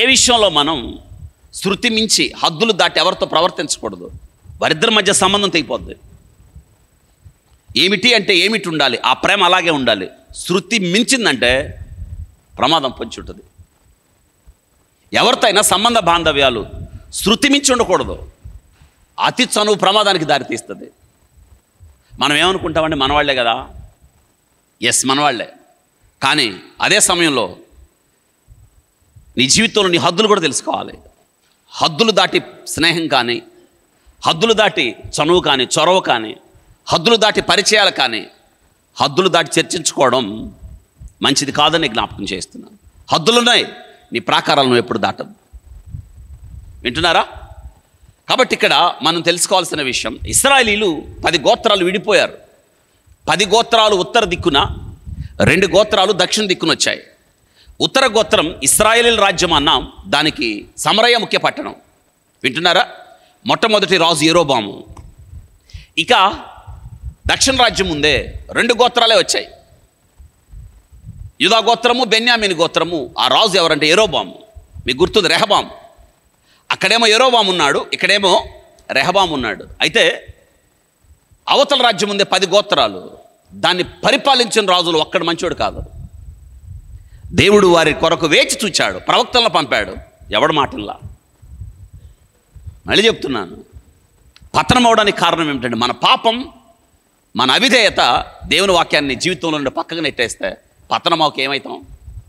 విషయంలో మనం శృతి మించి హద్దులు దాటి ఎవరితో ప్రవర్తించకూడదు వారిద్దరి మధ్య సంబంధం తెగిపోద్ది ఏమిటి అంటే ఏమిటి ఉండాలి ఆ ప్రేమ అలాగే ఉండాలి శృతి మించిందంటే ప్రమాదం పొంచి ఉంటుంది ఎవరితో అయినా సంబంధ బాంధవ్యాలు శృతి మించి ఉండకూడదు అతి చనువు ప్రమాదానికి దారితీస్తుంది మనం ఏమనుకుంటామంటే మనవాళ్లే కదా ఎస్ మనవాళ్లే కానీ అదే సమయంలో నీ జీవితంలో నీ హద్దులు కూడా తెలుసుకోవాలి హద్దులు దాటి స్నేహం కానీ హద్దులు దాటి చనువు కానీ చొరవ కానీ హద్దులు దాటి పరిచయాలు కానీ హద్దులు దాటి చర్చించుకోవడం మంచిది కాదని జ్ఞాపకం చేస్తున్నాను హద్దులున్నాయి నీ ప్రాకారాలను ఎప్పుడు దాటదు వింటున్నారా కాబట్టి ఇక్కడ మనం తెలుసుకోవాల్సిన విషయం ఇస్రాయలీలు పది గోత్రాలు విడిపోయారు పది గోత్రాలు ఉత్తర దిక్కున రెండు గోత్రాలు దక్షిణ దిక్కున వచ్చాయి ఉత్తర గోత్రం ఇస్రాయేలీల రాజ్యం అన్నాం దానికి సమరయ ముఖ్య పట్టణం వింటున్నారా మొట్టమొదటి రాజు ఏరోబాము ఇక దక్షిణ రాజ్యం ఉందే రెండు గోత్రాలే వచ్చాయి యుధా గోత్రము బెన్యామిని గోత్రము ఆ రాజు ఎవరంటే ఏరోబాము మీకు గుర్తుంది రెహబాము అక్కడేమో ఏరోబాము ఉన్నాడు ఇక్కడేమో రెహబాము ఉన్నాడు అయితే అవతల రాజ్యం ఉందే పది గోత్రాలు దాన్ని పరిపాలించిన రాజులు ఒక్కడు మంచోడు కాదు దేవుడు వారి కొరకు వేచి చూచాడు ప్రవక్తలను పంపాడు ఎవడు మాటల్లా మళ్ళీ చెప్తున్నాను పతనం అవడానికి కారణం ఏమిటంటే మన పాపం మన అవిధేయత దేవుని వాక్యాన్ని జీవితంలో నుండి పక్కకు నెట్టేస్తే పతనం అవకి ఏమవుతాం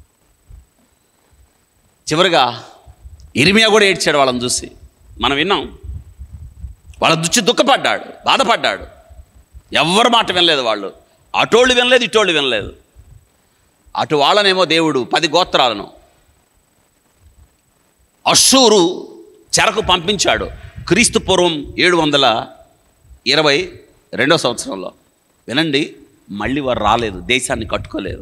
చివరిగా ఇరిమియా కూడా ఏడ్చాడు వాళ్ళని చూసి మనం విన్నాం వాళ్ళ దుచ్చి దుఃఖపడ్డాడు బాధపడ్డాడు ఎవ్వరు మాట వినలేదు వాళ్ళు అటోళ్ళు వినలేదు ఇటోళ్ళు వినలేదు అటు వాళ్ళనేమో దేవుడు పది గోత్రాలను అషూరు చెరకు పంపించాడు క్రీస్తు పూర్వం ఏడు వందల ఇరవై రెండో సంవత్సరంలో వినండి మళ్ళీ వారు రాలేదు దేశాన్ని కట్టుకోలేదు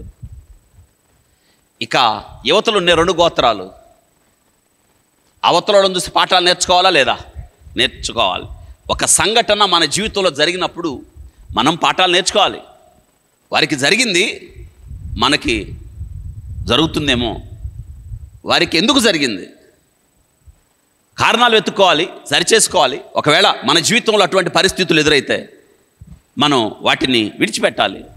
ఇక యువతలు ఉండే రెండు గోత్రాలు అవతలను చూసి పాఠాలు నేర్చుకోవాలా లేదా నేర్చుకోవాలి ఒక సంఘటన మన జీవితంలో జరిగినప్పుడు మనం పాఠాలు నేర్చుకోవాలి వారికి జరిగింది మనకి జరుగుతుందేమో వారికి ఎందుకు జరిగింది కారణాలు వెతుక్కోవాలి సరిచేసుకోవాలి ఒకవేళ మన జీవితంలో అటువంటి పరిస్థితులు ఎదురైతే మనం వాటిని విడిచిపెట్టాలి